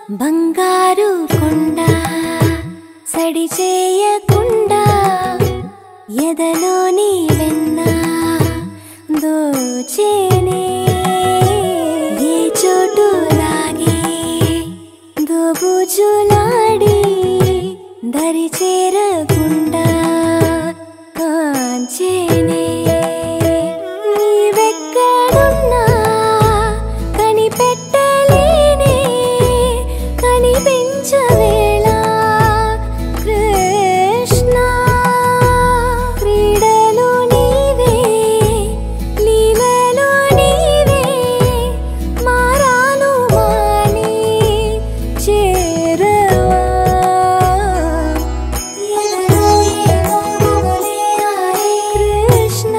బంగారు కొండ సడి చేయకుండా ఎదలోని వెన్న దోచేనే ఏ చోటు లాగే దోబుజులాడి దరి చేరకుండా కాంచేనే నీవెక్కడున్నా కనిపెట్టలేనే కనిపించవేళ కృష్ణ క్రీడలు నీవే లీలలు నీవే మారాను మాని చేరవా ఎదలో ఏదో గుబులే ఆడే కృష్ణ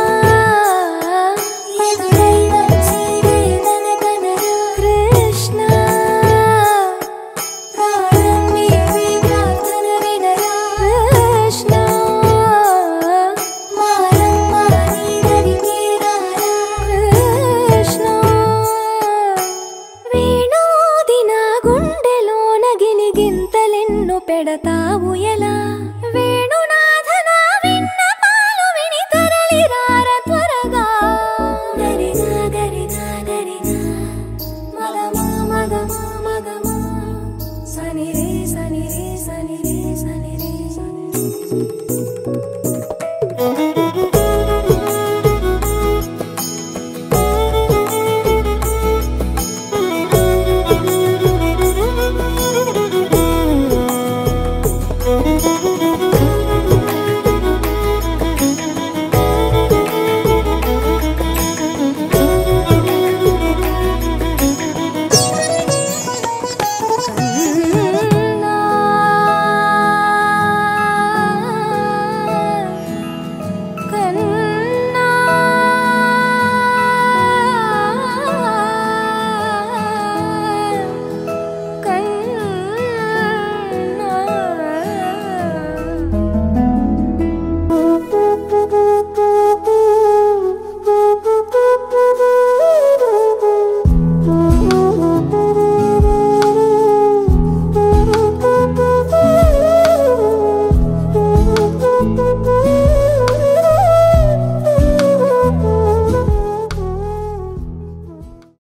ఎదురై వచ్చి వేదన కనరా కృష్ణ ప్రాణం నీవే ప్రార్థన వినరా కృష్ణ మారమ్మ నీ దరికి రారా కృష్ణ వేణోది నా గుండెలోన గిలిగింతలెన్ను పెడతావు ఎలా